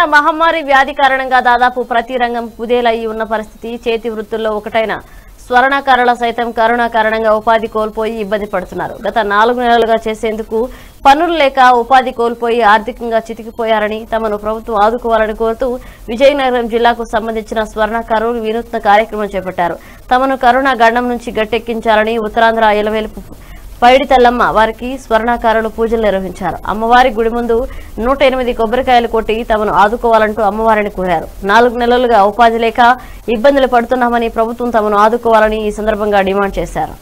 corona మహమ్మారి వ్యాధి కారణంగా దాదాపు ప్రతి రంగం కుదేలయ్యి ఉన్న పరిస్థితి చేతి వృత్తుల్లో ఒకటైన స్వర్ణకారుల సైతం కరోనా కారణంగా ఉపాధి కోల్పోయి ఇబ్బంది పడుతున్నారు గత నాలుగు నెలలుగా చేసేందుకు పనులు లేక ఉపాధి కోల్పోయి ఆర్థికంగా చితికిపోయారని తమను ప్రభుత్వం ఆదుకోవాలని కోరుతూ విజయనగరం జిల్లాకు సంబంధించిన స్వర్ణకారులు వినూత్న కార్యక్రమం చేపట్టారు తమను కరోనా గండం నుంచి గట్టెక్కించాలని ఉత్తరాంధ్ర ఎలవేలుపు పైడి తల్లమ్మ వారికి స్వర్ణాకారులు పూజలు నిర్వహించారు అమ్మవారి గుడి ముందు నూట ఎనిమిది కొబ్బరికాయలు కొట్టి తమను ఆదుకోవాలంటూ అమ్మవారిని కోరారు నాలుగు నెలలుగా ఉపాధి లేక ఇబ్బందులు పడుతున్నామని ప్రభుత్వం తమను ఆదుకోవాలని ఈ సందర్భంగా డిమాండ్ చేశారు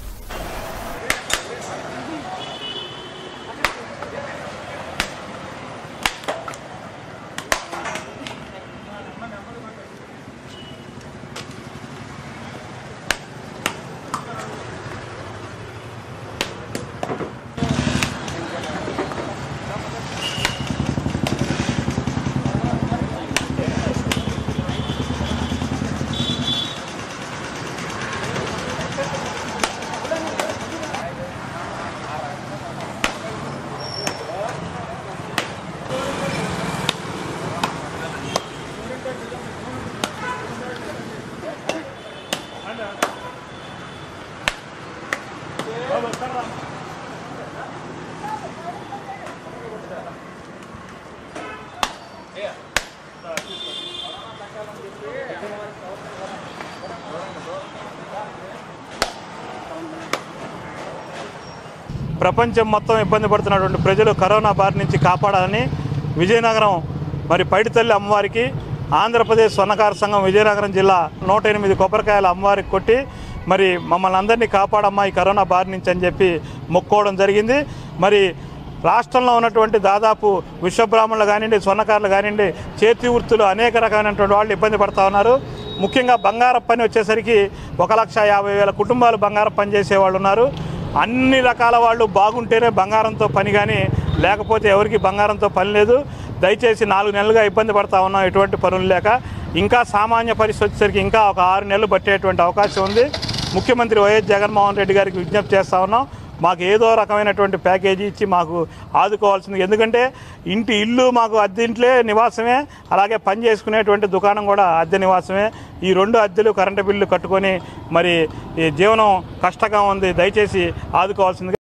ప్రపంచం మొత్తం ఇబ్బంది పడుతున్నటువంటి ప్రజలు కరోనా బారి నుంచి కాపాడాలని విజయనగరం మరి పైడితల్లి అమ్మవారికి ఆంధ్రప్రదేశ్ స్వర్ణకార సంఘం విజయనగరం జిల్లా నూట ఎనిమిది కొబ్బరికాయల అమ్మవారికి కొట్టి మరి మమ్మల్ని అందరినీ కాపాడమ్మా ఈ కరోనా బారి నుంచి అని చెప్పి మొక్కోవడం జరిగింది మరి రాష్ట్రంలో ఉన్నటువంటి దాదాపు విశ్వబ్రాహ్మణులు కానివ్వండి స్వర్ణకారులు కానివ్వండి చేతి వృత్తులు అనేక రకమైనటువంటి వాళ్ళు ఇబ్బంది పడతా ఉన్నారు ముఖ్యంగా బంగారం పని వచ్చేసరికి ఒక లక్ష యాభై వేల కుటుంబాలు బంగారం పని చేసే వాళ్ళు ఉన్నారు అన్ని రకాల వాళ్ళు బాగుంటేనే బంగారంతో పని కానీ లేకపోతే ఎవరికి బంగారంతో పని లేదు దయచేసి నాలుగు నెలలుగా ఇబ్బంది పడతా ఉన్నాం ఎటువంటి పనులు లేక ఇంకా సామాన్య పరిస్థితి వచ్చేసరికి ఇంకా ఒక ఆరు నెలలు పట్టేటువంటి అవకాశం ఉంది ముఖ్యమంత్రి వైఎస్ జగన్మోహన్ రెడ్డి గారికి విజ్ఞప్తి చేస్తా ఉన్నాం మాకు ఏదో రకమైనటువంటి ప్యాకేజీ ఇచ్చి మాకు ఆదుకోవాల్సింది ఎందుకంటే ఇంటి ఇల్లు మాకు అద్దెంట్లే నివాసమే అలాగే పని చేసుకునేటువంటి దుకాణం కూడా అద్దె నివాసమే ఈ రెండు అద్దెలు కరెంటు బిల్లు కట్టుకొని మరి ఈ జీవనం కష్టంగా ఉంది దయచేసి ఆదుకోవాల్సింది